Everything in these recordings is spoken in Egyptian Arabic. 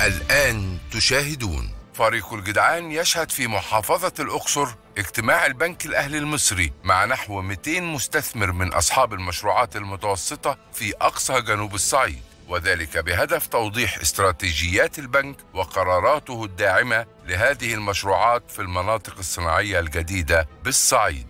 الآن تشاهدون فريق الجدعان يشهد في محافظة الأقصر اجتماع البنك الأهلي المصري مع نحو 200 مستثمر من أصحاب المشروعات المتوسطة في أقصى جنوب الصعيد وذلك بهدف توضيح استراتيجيات البنك وقراراته الداعمة لهذه المشروعات في المناطق الصناعية الجديدة بالصعيد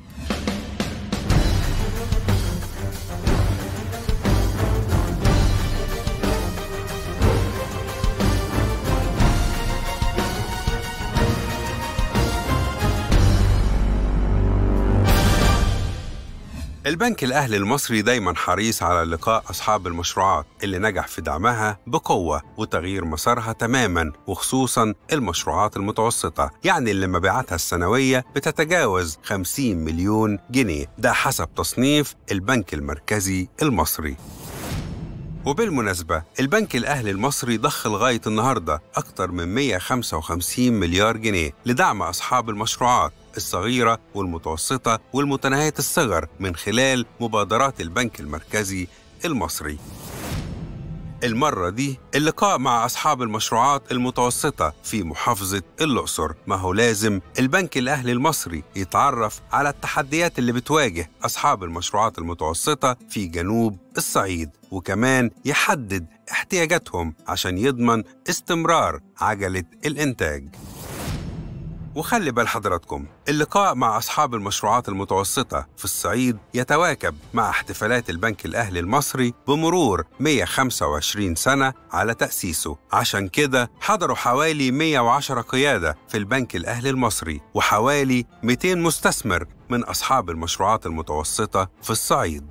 البنك الأهلي المصري دايما حريص على لقاء أصحاب المشروعات اللي نجح في دعمها بقوة وتغيير مسارها تماما وخصوصا المشروعات المتوسطة يعني اللي مبيعاتها السنوية بتتجاوز 50 مليون جنيه ده حسب تصنيف البنك المركزي المصري وبالمناسبة البنك الأهلي المصري ضخ لغاية النهاردة أكثر من 155 مليار جنيه لدعم أصحاب المشروعات الصغيرة والمتوسطة والمتناهية الصغر من خلال مبادرات البنك المركزي المصري المرة دي اللقاء مع أصحاب المشروعات المتوسطة في محافظة الأقصر ما هو لازم البنك الأهلي المصري يتعرف على التحديات اللي بتواجه أصحاب المشروعات المتوسطة في جنوب الصعيد وكمان يحدد احتياجاتهم عشان يضمن استمرار عجلة الإنتاج وخلي بال حضراتكم اللقاء مع أصحاب المشروعات المتوسطة في الصعيد يتواكب مع احتفالات البنك الأهلي المصري بمرور 125 سنة على تأسيسه عشان كده حضروا حوالي 110 قيادة في البنك الأهلي المصري وحوالي 200 مستثمر من أصحاب المشروعات المتوسطة في الصعيد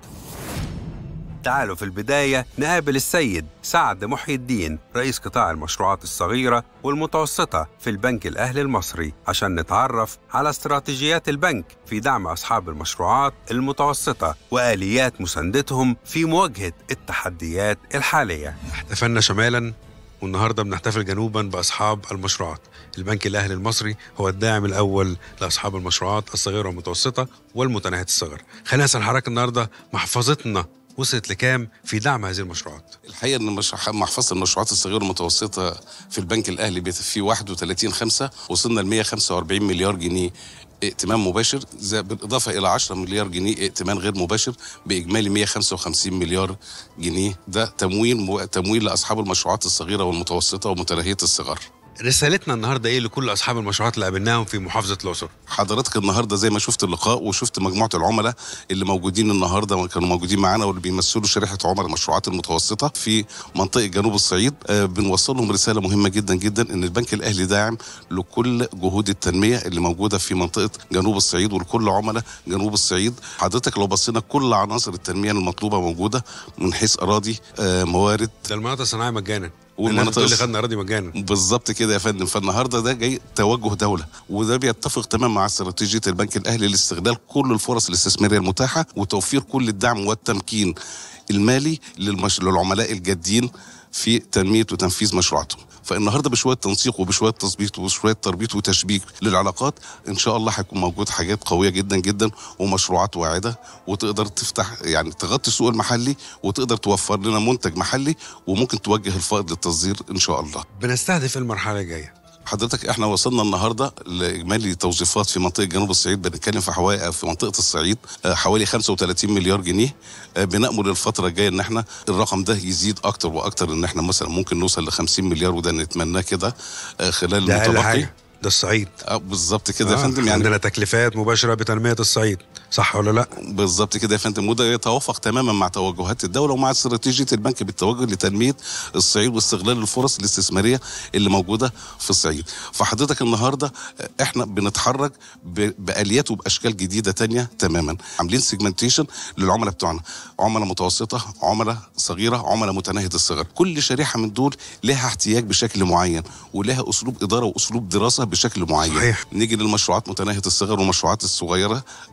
تعالوا في البداية نقابل السيد سعد محي الدين رئيس قطاع المشروعات الصغيرة والمتوسطة في البنك الأهلي المصري عشان نتعرف على استراتيجيات البنك في دعم أصحاب المشروعات المتوسطة وآليات مساندتهم في مواجهة التحديات الحالية احتفلنا شمالا والنهارده بنحتفل جنوبا باصحاب المشروعات. البنك الاهلي المصري هو الداعم الاول لاصحاب المشروعات الصغيره والمتوسطه والمتناهيه الصغر. خلينا نسال حضرتك النهارده محفظتنا وصلت لكام في دعم هذه المشروعات؟ الحقيقه ان مش- محفظه المشروعات الصغيره والمتوسطه في البنك الاهلي بت- في 31 5 وصلنا ل 145 مليار جنيه ائتمان مباشر زي- بالاضافه الى 10 مليار جنيه ائتمان غير مباشر باجمالي 155 مليار جنيه ده تمويل مو- تمويل لاصحاب المشروعات الصغيره والمتوسطه ومتناهيه الصغر رسالتنا النهارده ايه لكل اصحاب المشروعات اللي قابلناهم في محافظه الاقصر؟ حضرتك النهارده زي ما شفت اللقاء وشفت مجموعه العملاء اللي موجودين النهارده كانوا موجودين معانا واللي بيمثلوا شريحه عملاء المشروعات المتوسطه في منطقه جنوب الصعيد آه بنوصل لهم رساله مهمه جدا جدا ان البنك الاهلي داعم لكل جهود التنميه اللي موجوده في منطقه جنوب الصعيد ولكل عملاء جنوب الصعيد حضرتك لو بصينا كل عناصر التنميه المطلوبه موجوده من حيث اراضي آه موارد ده المناطق الصناعيه مجانا والمناطق اللي الص- خدنا اراضي مجانا بالظبط كده يا فندم فالنهارده ده جاي توجه دوله وده بيتفق تماما مع استراتيجيه البنك الاهلي لاستغلال كل الفرص الاستثماريه المتاحه وتوفير كل الدعم والتمكين المالي للمش... للعملاء الجادين في تنميه وتنفيذ مشروعاتهم فالنهارده بشويه تنسيق وبشويه تظبيط وبشويه تربيط وتشبيك للعلاقات ان شاء الله هيكون موجود حاجات قويه جدا جدا ومشروعات واعده وتقدر تفتح يعني تغطي السوق المحلي وتقدر توفر لنا منتج محلي وممكن توجه الفائض للتصدير ان شاء الله بنستهدف المرحله الجايه حضرتك احنا وصلنا النهارده لاجمالي توظيفات في منطقه جنوب الصعيد بنتكلم في حوالي في منطقه الصعيد آه، حوالي 35 مليار جنيه آه، بنامل الفتره الجايه ان احنا الرقم ده يزيد اكتر واكتر ان احنا مثلا ممكن نوصل ل 50 مليار وده نتمناه كده آه، خلال ده اقل المتبقي حاجه ده الصعيد آه، بالظبط كده يا آه، فندم يعني عندنا تكليفات مباشره بتنميه الصعيد صح ولا لا؟ بالظبط كده يا فندم وده يتوافق تماما مع توجهات الدوله ومع استراتيجيه البنك بالتوجه لتنميه الصعيد واستغلال الفرص الاستثماريه اللي موجوده في الصعيد فحضرتك النهارده احنا بنتحرك ب- باليات وباشكال جديده تانية تماما عاملين سيجمنتيشن للعملاء بتوعنا عملاء متوسطه عملاء صغيره عملاء متناهيه الصغر كل شريحه من دول لها احتياج بشكل معين ولها اسلوب اداره واسلوب دراسه بشكل معين صحيح. نيجي للمشروعات متناهيه الصغر والمشروعات الصغيره او المشروعات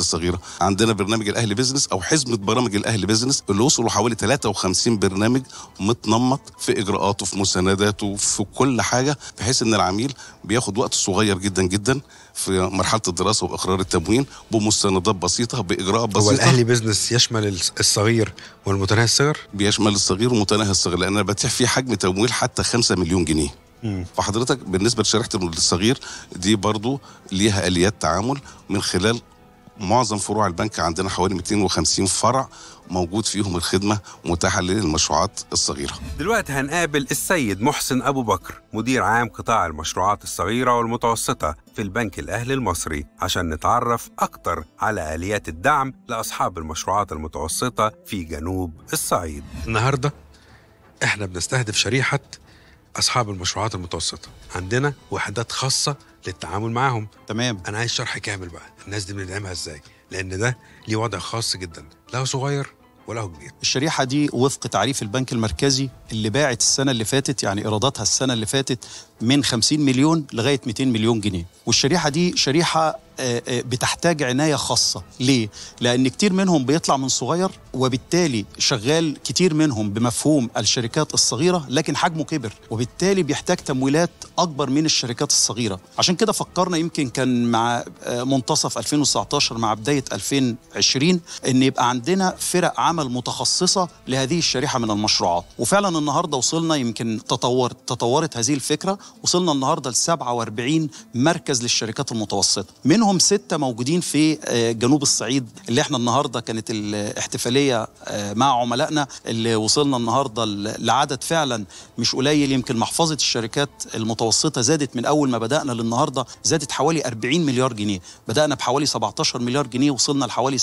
الصغيره عندنا برنامج الاهلي بيزنس او حزمه برامج الاهلي بيزنس اللي وصلوا حوالي 53 برنامج متنمط في اجراءاته في مسانداته في كل حاجه بحيث ان العميل بياخد وقت صغير جدا جدا في مرحله الدراسه واقرار التموين بمستندات بسيطه باجراءات هو بسيطه الاهلي بيزنس يشمل الص- الصغير والمتناهي الصغر بيشمل الصغير ومتناهي الصغير لان انا بتيح فيه حجم تمويل حتى 5 مليون جنيه فحضرتك بالنسبه لشريحه الصغير دي برضو ليها اليات تعامل من خلال معظم فروع البنك عندنا حوالي 250 فرع موجود فيهم الخدمه متاحه للمشروعات الصغيره دلوقتي هنقابل السيد محسن أبو بكر مدير عام قطاع المشروعات الصغيرة والمتوسطة في البنك الأهلي المصري عشان نتعرف أكتر على آليات الدعم لأصحاب المشروعات المتوسطة في جنوب الصعيد النهارده احنا بنستهدف شريحه اصحاب المشروعات المتوسطه عندنا وحدات خاصه للتعامل معاهم تمام انا عايز شرح كامل بقى الناس دي بندعمها ازاي لان ده ليه وضع خاص جدا لا صغير ولا كبير الشريحة دي وفق تعريف البنك المركزي اللي باعت السنة اللي فاتت يعني إيراداتها السنة اللي فاتت من 50 مليون لغاية 200 مليون جنيه والشريحة دي شريحة آه، آه، بتحتاج عناية خاصة ليه؟ لأن كتير منهم بيطلع من صغير وبالتالي شغال كتير منهم بمفهوم الشركات الصغيرة لكن حجمه كبر وبالتالي بيحتاج تمويلات أكبر من الشركات الصغيرة عشان كده فكرنا يمكن كان مع آه، منتصف 2019 مع بداية 2020 ان يبقى عندنا فرق عمل متخصصة لهذه الشريحة من المشروعات وفعلا النهاردة وصلنا يمكن تطورت تطورت هذه الفكرة وصلنا النهاردة ل 47 مركز للشركات المتوسطة منهم ستة موجودين في آه، جنوب الصعيد اللي احنا النهاردة كانت الاحتفالية آه، مع عملائنا اللي وصلنا النهاردة ل- لعدد فعلا مش قليل يمكن محفظة الشركات المتوسطة زادت من أول ما بدأنا للنهاردة زادت حوالي 40 مليار جنيه بدأنا بحوالي 17 مليار جنيه وصلنا لحوالي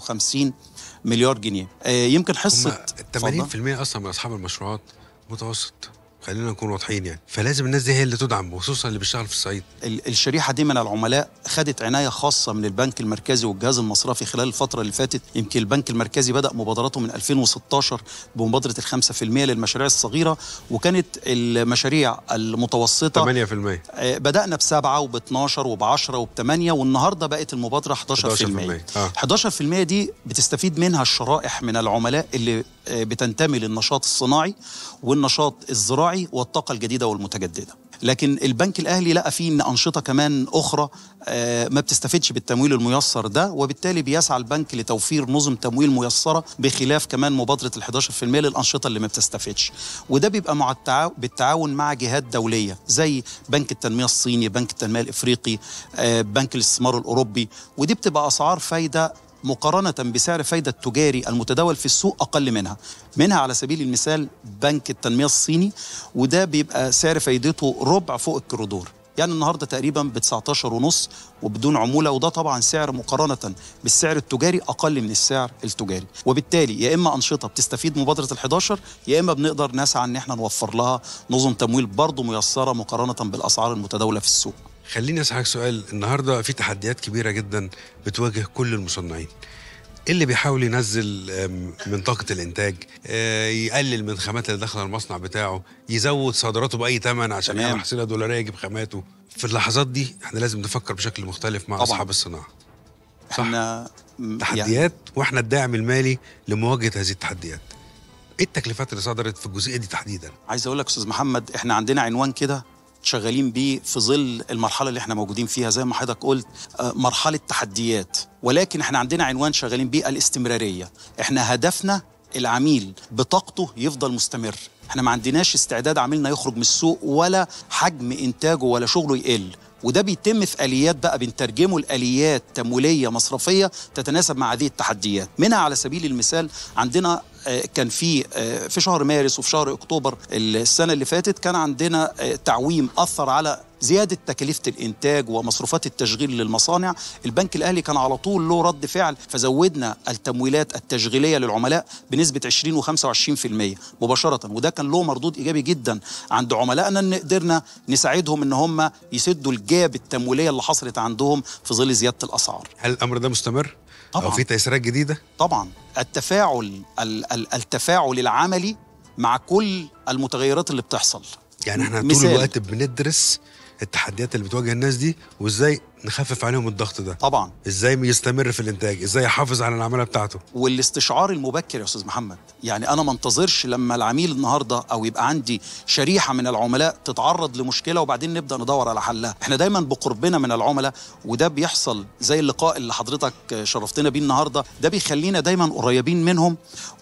57 مليار جنيه آه، يمكن هم حصة 80% اتفضل. اصلا من اصحاب المشروعات متوسط خلينا نكون واضحين يعني فلازم الناس دي هي اللي تدعم وخصوصا اللي بيشتغل في الصعيد ال- الشريحة دي من العملاء خدت عناية خاصة من البنك المركزي والجهاز المصرفي خلال الفترة اللي فاتت يمكن البنك المركزي بدأ مبادراته من 2016 بمبادرة الخمسة في المية للمشاريع الصغيرة وكانت المشاريع المتوسطة 8% آه، بدأنا بسبعة وب 12 وب 10 وب 8 والنهارده بقت المبادرة 11% 11%. آه. 11% دي بتستفيد منها الشرائح من العملاء اللي آه، بتنتمي للنشاط الصناعي والنشاط الزراعي والطاقة الجديدة والمتجددة لكن البنك الأهلي لقى فيه إن أنشطة كمان أخرى آه، ما بتستفيدش بالتمويل الميسر ده وبالتالي بيسعى البنك لتوفير نظم تمويل ميسرة بخلاف كمان مبادرة ال 11% للأنشطة اللي ما بتستفيدش وده بيبقى مع التعاو... بالتعاون مع جهات دولية زي بنك التنمية الصيني بنك التنمية الإفريقي آه، بنك الاستثمار الأوروبي ودي بتبقى أسعار فايدة مقارنة بسعر فايدة التجاري المتداول في السوق أقل منها منها على سبيل المثال بنك التنمية الصيني وده بيبقى سعر فايدته ربع فوق الكريدور يعني النهارده تقريبا ب 19 ونص وبدون عموله وده طبعا سعر مقارنه بالسعر التجاري اقل من السعر التجاري وبالتالي يا اما انشطه بتستفيد من مبادره ال11 يا اما بنقدر نسعى ان احنا نوفر لها نظم تمويل برضه ميسره مقارنه بالاسعار المتداوله في السوق خليني اسالك سؤال النهارده في تحديات كبيره جدا بتواجه كل المصنعين إيه اللي بيحاول ينزل آم، من طاقة الإنتاج آه، يقلل من خامات اللي داخله المصنع بتاعه يزود صادراته بأي ثمن عشان تمام. يعمل حصيلة دولارية يجيب خاماته في اللحظات دي احنا لازم نفكر بشكل مختلف مع طبعاً. أصحاب الصناعة صح. احنا م- يعني تحديات واحنا الداعم المالي لمواجهة هذه التحديات ايه التكلفات اللي صدرت في الجزئية دي تحديدا عايز اقول لك استاذ محمد احنا عندنا عنوان كده شغالين بيه في ظل المرحله اللي احنا موجودين فيها زي ما حضرتك قلت آه، مرحله تحديات ولكن احنا عندنا عنوان شغالين بيه الاستمراريه احنا هدفنا العميل بطاقته يفضل مستمر احنا ما عندناش استعداد عميلنا يخرج من السوق ولا حجم انتاجه ولا شغله يقل وده بيتم في اليات بقى بنترجمه لاليات تمويليه مصرفيه تتناسب مع هذه التحديات منها على سبيل المثال عندنا آه، كان في آه، في شهر مارس وفي شهر اكتوبر السنه اللي فاتت كان عندنا آه، تعويم اثر على زياده تكاليف الانتاج ومصروفات التشغيل للمصانع البنك الاهلي كان على طول له رد فعل فزودنا التمويلات التشغيليه للعملاء بنسبه 20 و25% مباشره وده كان له مردود ايجابي جدا عند عملائنا ان قدرنا نساعدهم ان هم يسدوا الجاب التمويليه اللي حصلت عندهم في ظل زياده الاسعار هل الأمر ده مستمر؟ أو طبعاً. في تيسيرات جديدة؟ طبعا التفاعل ال- ال- التفاعل العملي مع كل المتغيرات اللي بتحصل يعني احنا طول مثال. الوقت بندرس التحديات اللي بتواجه الناس دي وازاي نخفف عليهم الضغط ده طبعا ازاي يستمر في الانتاج ازاي يحافظ على العماله بتاعته والاستشعار المبكر يا استاذ محمد يعني انا ما انتظرش لما العميل النهارده او يبقى عندي شريحه من العملاء تتعرض لمشكله وبعدين نبدا ندور على حلها احنا دايما بقربنا من العملاء وده بيحصل زي اللقاء اللي حضرتك شرفتنا بيه النهارده ده بيخلينا دايما قريبين منهم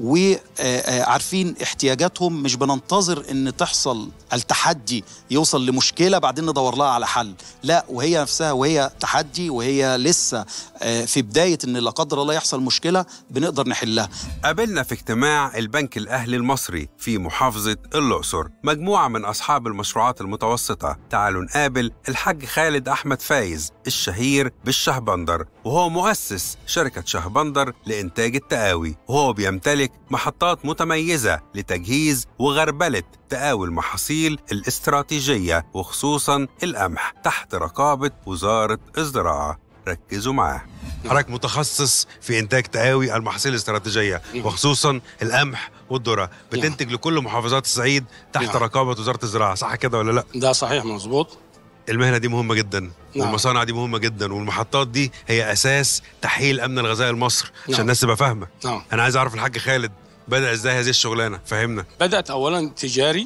وعارفين احتياجاتهم مش بننتظر ان تحصل التحدي يوصل لمشكله بعدين ندور لها على حل لا وهي نفسها وهي تحدي وهي لسه آه، في بدايه ان لا قدر الله يحصل مشكله بنقدر نحلها قابلنا في اجتماع البنك الأهلي المصري في محافظة الأقصر مجموعة من أصحاب المشروعات المتوسطة تعالوا نقابل الحاج خالد أحمد فايز الشهير بالشهبندر وهو مؤسس شركة شهبندر لإنتاج التقاوي وهو بيمتلك محطات متميزة لتجهيز وغربلة تقاوي المحاصيل الاستراتيجية وخصوصا القمح تحت رقابة وزارة الزراعة ركزوا معاه حضرتك متخصص في انتاج تقاوي المحاصيل الاستراتيجيه وخصوصا القمح والذره بتنتج لكل محافظات الصعيد تحت نعم. رقابه وزاره الزراعه صح كده ولا لا ده صحيح مظبوط المهنه دي مهمه جدا نعم. والمصانع دي مهمه جدا والمحطات دي هي اساس تحقيق امن الغذائي لمصر عشان نعم. الناس تبقى فاهمه نعم انا عايز اعرف الحاج خالد بدا ازاي هذه الشغلانه فهمنا بدات اولا تجاري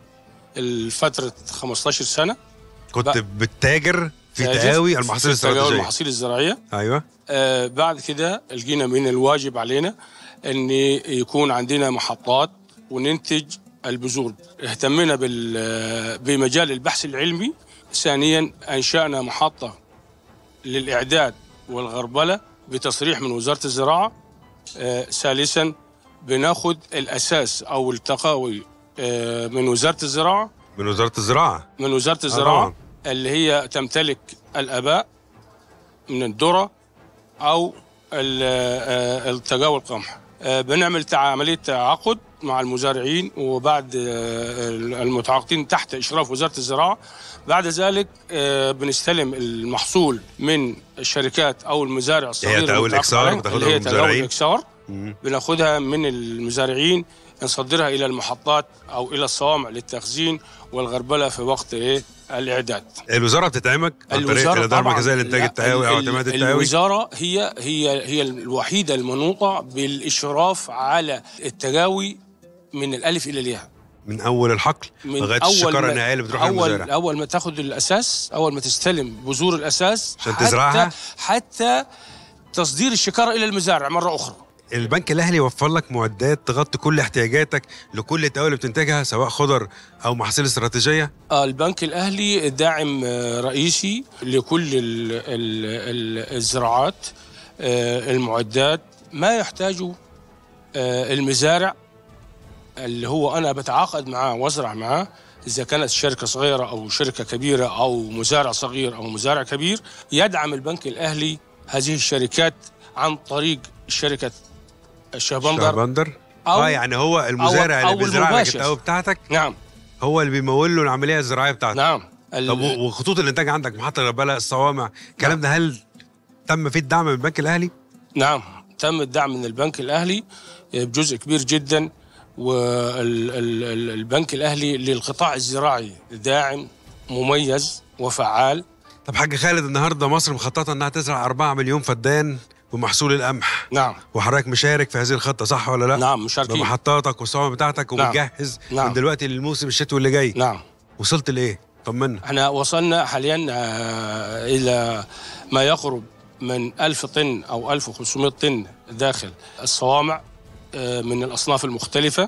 الفتره 15 سنه كنت بقى- بتتاجر في تاجر تقاوي المحاصيل في تقاوي الاستراتيجيه المحاصيل الزراعيه ايوه آه بعد كده لقينا من الواجب علينا ان يكون عندنا محطات وننتج البذور اهتمينا بال- بمجال البحث العلمي ثانيا انشانا محطه للاعداد والغربله بتصريح من وزاره الزراعه آه ثالثا بناخد الاساس او التقاوي آه من وزاره الزراعه من وزاره الزراعه من وزاره طبعاً. الزراعه اللي هي تمتلك الاباء من الذره او ال- آه، التقاوي القمح آه، بنعمل تع- عمليه تعاقد مع المزارعين وبعد آه، المتعاقدين تحت اشراف وزاره الزراعه بعد ذلك آه، بنستلم المحصول من الشركات او المزارع الصغير تقاوي المتعاقد الإكسار عليه، بتاخدها اللي من هي المزارعين؟ تقاوي الاكسار مم. بناخدها من المزارعين نصدرها الى المحطات او الى الصوامع للتخزين والغربله في وقت ايه الاعداد الوزاره بتدعمك عن طريق الاداره طبعاً. المركزيه لانتاج لا، التقاوي او ال- اعتماد ال- التقاوي الوزاره هي هي هي الوحيده المنوطه بالاشراف على التقاوي من الالف الى الياء من اول الحقل من لغايه أول الشكاره ما- النهائيه اللي بتروح اول للمزارع اول ما تاخد الاساس اول ما تستلم بذور الاساس عشان حتى- تزرعها؟ حتى تصدير الشكاره الى المزارع مره اخرى البنك الاهلي يوفر لك معدات تغطي كل احتياجاتك لكل التقاوي اللي بتنتجها سواء خضر او محاصيل استراتيجيه آه، البنك الأهلي داعم آه، رئيسي لكل ال ال ال الزراعات آه، المعدات ما يحتاجه آه، المزارع اللي هو أنا بتعاقد معاه وأزرع معاه إذا كانت شركة صغيرة أو شركة كبيرة أو مزارع صغير أو مزارع كبير يدعم البنك الأهلي هذه الشركات عن طريق شركة الشهبندر بندر أو- اه يعني هو المزارع أو اللي بيزرع لك المباشر. التقاوي بتاعتك نعم هو اللي بيمول له العمليه الزراعيه بتاعته نعم ال- طب و- وخطوط الانتاج عندك محطه الغربله الصوامع الكلام ده هل تم فيه الدعم من البنك الاهلي نعم تم الدعم من البنك الاهلي بجزء كبير جدا والبنك الاهلي للقطاع الزراعي داعم مميز وفعال طب حاج خالد النهارده مصر مخططه انها تزرع 4 مليون فدان بمحصول القمح نعم وحضرتك مشارك في هذه الخطه صح ولا لا نعم مشاركين بمحطاتك والصوامع بتاعتك نعم. وبتجهز نعم. من دلوقتي للموسم الشتوي اللي جاي نعم وصلت لايه طمنا احنا وصلنا حاليا آه، الى ما يقرب من 1000 طن او 1500 طن داخل الصوامع آه، من الاصناف المختلفه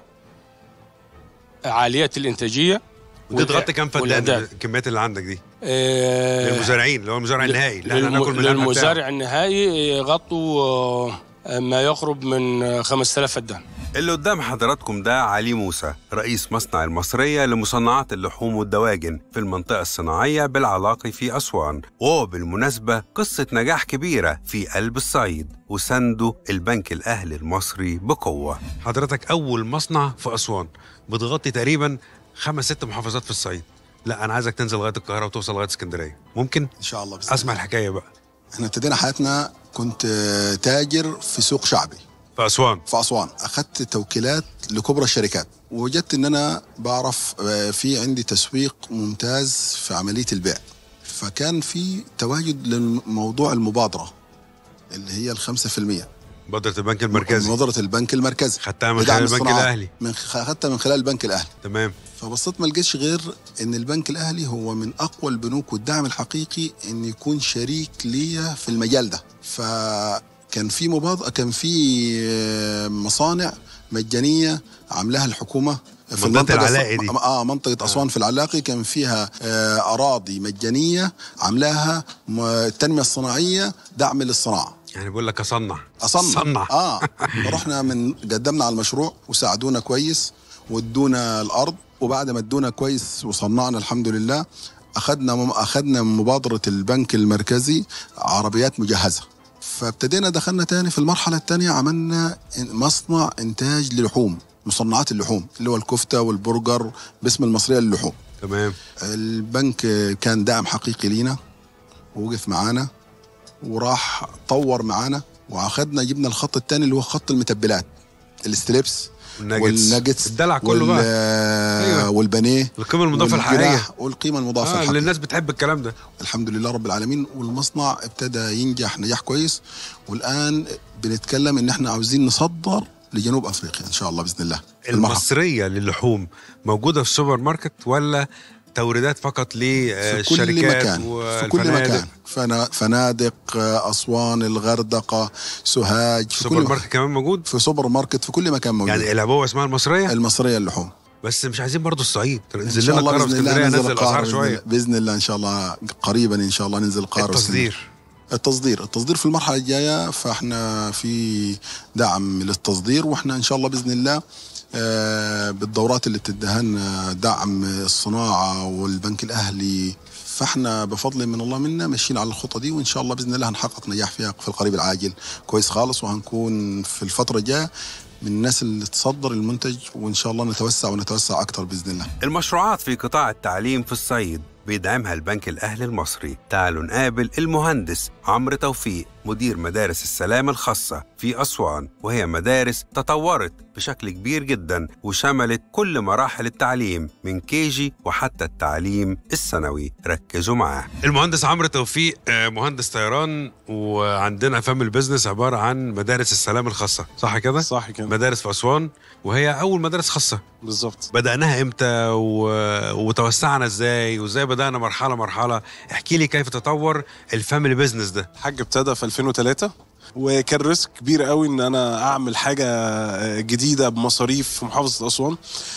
عاليه الانتاجيه ودي تغطي كام فدان والإعداد. الكميات اللي عندك دي آه، للمزارعين اللي هو المزارع النهائي اللي احنا للم- هناكل من القمح بتاعه. للمزارع النهائي يغطوا آه، ما يقرب من آه، 5000 فدان اللي قدام حضراتكم ده علي موسى رئيس مصنع المصرية لمصنعات اللحوم والدواجن في المنطقة الصناعية بالعلاقي في أسوان وهو بالمناسبة قصة نجاح كبيرة في قلب الصعيد وسنده البنك الأهلي المصري بقوة حضرتك اول مصنع في اسوان بتغطي تقريبا خمس ست محافظات في الصعيد لا انا عايزك تنزل لغايه القاهره وتوصل لغايه اسكندريه ممكن ان شاء الله بس اسمع الحكايه بقى احنا ابتدينا حياتنا كنت آه، تاجر في سوق شعبي في اسوان في اسوان اخذت توكيلات لكبرى الشركات وجدت ان انا بعرف آه، في عندي تسويق ممتاز في عمليه البيع فكان في تواجد لموضوع المبادره اللي هي الخمسة في المية مبادره البنك المركزي مبادره البنك المركزي خدتها من بدعم خلال البنك الصناعات. الاهلي من خ- خدتها من خلال البنك الاهلي تمام فبصيت ما لقيتش غير ان البنك الاهلي هو من اقوى البنوك والدعم الحقيقي ان يكون شريك ليا في المجال ده فكان في مبادره كان في آه، مصانع مجانيه عاملاها الحكومه في منطقة المنطقة العلاقي دي. اه منطقة أسوان في العلاقي كان فيها آه أراضي مجانية عاملاها م- التنمية الصناعية دعم للصناعة يعني بقول لك اصنع اصنع صنع اه رحنا من قدمنا على المشروع وساعدونا كويس وادونا الارض وبعد ما ادونا كويس وصنعنا الحمد لله اخذنا اخذنا من مبادره البنك المركزي عربيات مجهزه فابتدينا دخلنا تاني في المرحله الثانيه عملنا مصنع انتاج للحوم مصنعات اللحوم اللي هو الكفته والبرجر باسم المصريه للحوم تمام البنك كان دعم حقيقي لينا ووقف معانا وراح طور معانا واخدنا جبنا الخط الثاني اللي هو خط المتبلات الستريبس والناجتس. والناجتس الدلع كله بقى. أيوة. أيوة. والبانيه القيمه المضافه والجناح الحقيقيه والقيمه المضافه اه اللي الحقيقيه الناس بتحب الكلام ده الحمد لله رب العالمين والمصنع ابتدى ينجح نجاح كويس والان بنتكلم ان احنا عاوزين نصدر لجنوب افريقيا ان شاء الله باذن الله المرحلة. المصريه للحوم موجوده في السوبر ماركت ولا توريدات فقط في كل للشركات مكان في كل مكان فنا- فنادق آه، اسوان الغردقه سوهاج في السوبر كل ماركت كمان موجود في سوبر ماركت في كل مكان موجود يعني العبوه اسمها المصريه المصريه اللحوم بس مش عايزين برضو الصعيد ان ننزل شاء لنا الله القاهره باذن الله واسكندريه ننزل ننزل القاهره الاسعار بإذن الله- شويه باذن الله ان شاء الله قريبا ان شاء الله ننزل القاهره واسكندرية. التصدير التصدير التصدير في المرحله الجايه فاحنا في دعم للتصدير واحنا ان شاء الله باذن الله آه، بالدورات اللي بتديها لنا دعم الصناعه والبنك الاهلي فاحنا بفضل من الله منا ماشيين على الخطه دي وان شاء الله باذن الله هنحقق نجاح فيها في القريب العاجل كويس خالص وهنكون في الفتره الجايه من الناس اللي تصدر المنتج وان شاء الله نتوسع ونتوسع اكثر باذن الله المشروعات في قطاع التعليم في الصعيد بيدعمها البنك الأهلي المصري تعالوا نقابل المهندس عمرو توفيق مدير مدارس السلام الخاصة في أسوان وهي مدارس تطورت بشكل كبير جدا وشملت كل مراحل التعليم من كيجي وحتى التعليم الثانوي ركزوا معاه المهندس عمرو توفيق آه، مهندس طيران وعندنا فاميلي بزنس عباره عن مدارس السلام الخاصه صح كده صح كده مدارس في اسوان وهي اول مدارس خاصه بالظبط بدأناها امتى و... وتوسعنا ازاي وازاي بدأنا مرحلة مرحلة احكي لي كيف تطور الفاميلي بيزنس ده الحاج ابتدى في 2003 وكان ريسك كبير قوي ان انا اعمل حاجه جديده بمصاريف في محافظه اسوان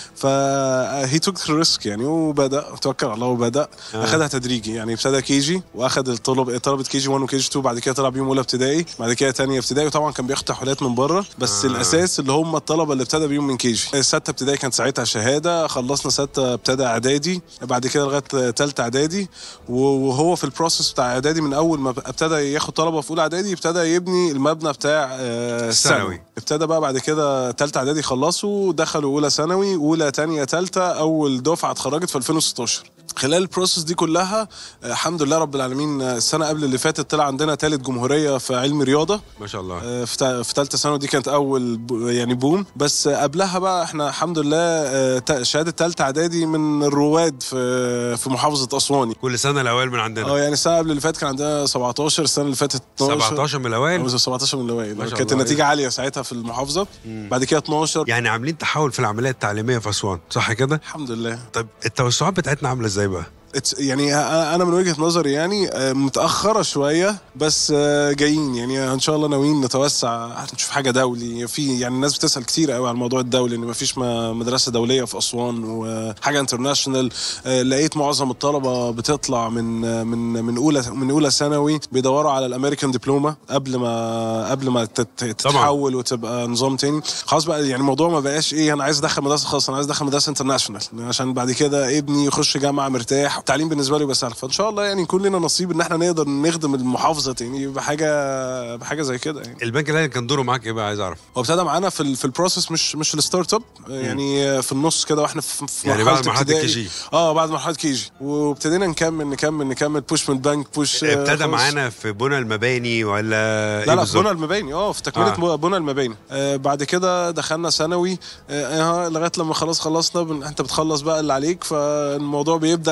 فهي توك ريسك يعني وبدا توكل على الله وبدا آه. اخدها تدريجي يعني ابتدى كي جي واخد الطلب طلبه كي جي 1 وكي جي 2 بعد كده طلع بيهم اولى ابتدائي بعد كده تانية ابتدائي وطبعا كان بياخد تحويلات من بره بس آه. آه. الاساس اللي هم الطلبه اللي ابتدى بيهم من كي جي سته ابتدائي كانت ساعتها شهاده خلصنا سته ابتدى اعدادي بعد كده لغايه ثالثه اعدادي وهو في البروسيس بتاع اعدادي من اول ما ابتدى ياخد طلبه في اولى اعدادي ابتدى يبني المبنى بتاع آه، الثانوي. الثانوي ابتدى بقى بعد كده ثالثه اعدادي خلصوا دخلوا اولى ثانوي اولى ثانيه ثالثه اول دفعه اتخرجت في 2016 خلال البروسيس دي كلها آه، الحمد لله رب العالمين آه، السنه قبل اللي فاتت طلع عندنا ثالث جمهوريه في علم رياضه ما شاء الله آه، في تا- في ثالثه ثانوي دي كانت اول ب- يعني بوم بس آه، قبلها بقى احنا الحمد لله آه، تا- شهاده ثالثه اعدادي من الرواد في في محافظه اسوان كل سنة الأوائل من عندنا اه يعني السنه قبل اللي فاتت كان عندنا 17 السنه اللي فاتت 12 17 من الأوائل أو 17 من الاوائل ما شاء كانت الله. النتيجه عاليه ساعتها في المحافظه بعد كده 12 يعني عاملين تحول في العملية التعليمية في أسوان صح كده؟ الحمد لله طيب التوسعات بتاعتنا عاملة ازاي بقى؟ It's- يعني أ- انا من وجهه نظري يعني آه، متاخره شويه بس آه، جايين يعني ان شاء الله ناويين نتوسع هنشوف حاجه دولي في يعني الناس بتسال كتير قوي على الموضوع الدولي ان مفيش م- مدرسه دوليه في اسوان وحاجه انترناشونال لقيت معظم الطلبه بتطلع من آه، من من اولى من اولى ثانوي بيدوروا على الامريكان دبلومه قبل ما قبل ما تت- تتحول وتبقى نظام تاني خلاص بقى يعني الموضوع ما بقاش ايه انا عايز ادخل مدرسه خاصه انا عايز ادخل مدرسه انترناشونال عشان بعد كده ابني يخش جامعه مرتاح التعليم بالنسبه له يبقى سهل فان شاء الله يعني يكون لنا نصيب ان احنا نقدر نخدم المحافظه تاني بحاجه بحاجه زي كده يعني البنك الأهلي كان دوره معاك ايه بقى عايز أعرف؟ هو ابتدى معانا في ال- في البروسيس مش مش الستارت اب يعني في النص كده واحنا في في يعني بعد مرحلة ابتدائي. الكي جي. اه بعد مرحله كي جي وابتدينا نكمل نكمل نكمل بوش من البنك بوش آه، ابتدى خلاص. معانا في بنى المباني ولا لا ايه لا في بالظبط؟ بنى المباني اه في تكمله آه. آه. بنى المباني آه بعد كده دخلنا ثانوي آه آه، لغايه لما خلاص خلصنا بن... انت بتخلص بقى اللي عليك فالموضوع بيبدا يعني بقت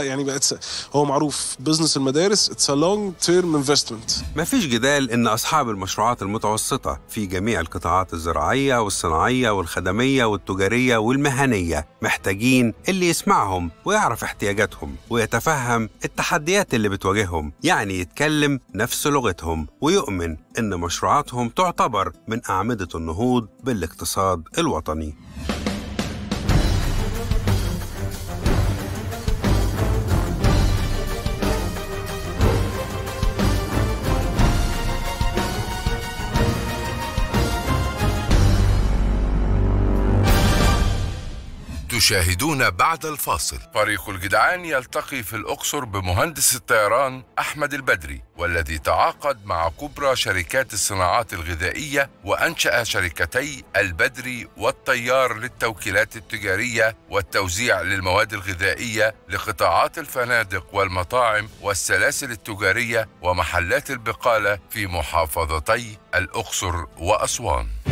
اتس هو معروف بزنس المدارس اتس ا لونج تيرم انفستمنت مفيش جدال إن أصحاب المشروعات المتوسطة في جميع القطاعات الزراعية والصناعية والخدمية والتجارية والمهنية محتاجين اللي يسمعهم ويعرف احتياجاتهم ويتفهم التحديات اللي بتواجههم يعني يتكلم نفس لغتهم ويؤمن إن مشروعاتهم تعتبر من أعمدة النهوض بالاقتصاد الوطني تشاهدون بعد الفاصل فريق الجدعان يلتقي في الأقصر بمهندس الطيران أحمد البدري والذي تعاقد مع كبرى شركات الصناعات الغذائية وأنشأ شركتي البدري والطيار للتوكيلات التجارية والتوزيع للمواد الغذائية لقطاعات الفنادق والمطاعم والسلاسل التجارية ومحلات البقالة في محافظتي الأقصر وأسوان